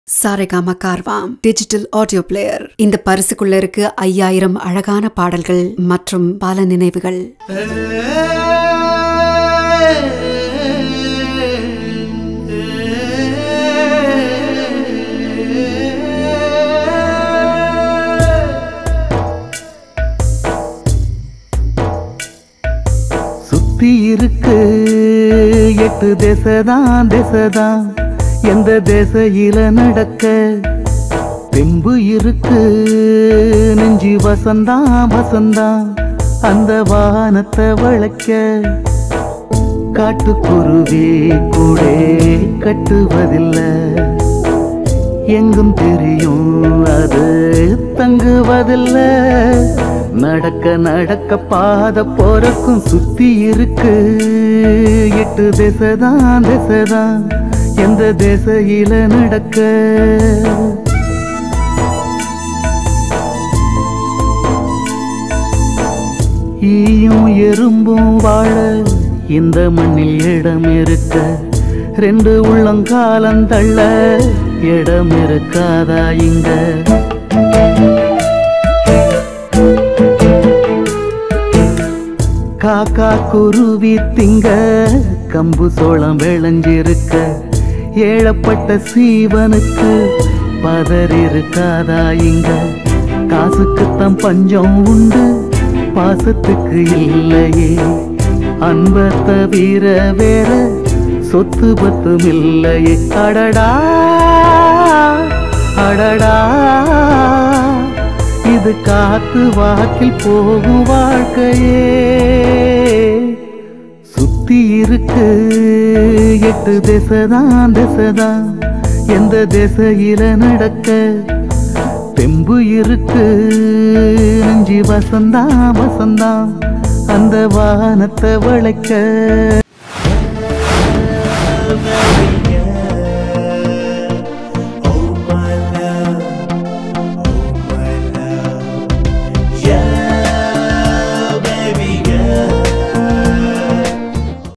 Saregama Carvaan digital audio player இந்த பரிசுக்குள்ள இருக்கு ஐயாயிரம் அழகான பாடல்கள் மற்றும் பல நினைவுகள் சுத்தி இருக்கு எட்டு திசைதான் திசைதான் எந்த திசையில நடக்க தெம்பு இருக்கு நெஞ்சி வசந்தா வசந்தா அந்த வானத்தை வளைக்க காட்டுக்குருவி கூடே கட்டுவதில்லை எங்கும் தெரியும் அது தங்குவதில்லை நடக்க நடக்க பாத போறக்கும் சுத்தி இருக்கு எட்டு திசைதான் திசைதான் எந்த திசையில நடக்க ஈயும் எறும்பும் வாழ இந்த மண்ணில் இடம் இருக்க ரெண்டு உள்ளங்காலம் தள்ள இடம் இருக்காதா இங்க காக்கா குருவி திங்க கம்பு சோளம் விளைஞ்சிருக்க ஏழப்பட்ட சீவனுக்கு பதர் இருக்காதா இங்க காசுக்குத்தான் பஞ்சம் உண்டு பாசத்துக்கு இல்லையே அன்ப தவிர வேற சொத்து பத்தும் இல்லையே அடடா அடடா இது காத்து வாக்கில் போகும் வாழ்க்கையே சுத்தி இருக்கு எட்டு திசைதான் திசைதான் எந்த திசையில நடக்க தெம்பு இருக்கு நெஞ்சி வசந்தா வசந்தா அந்த வானத்தை வளைக்க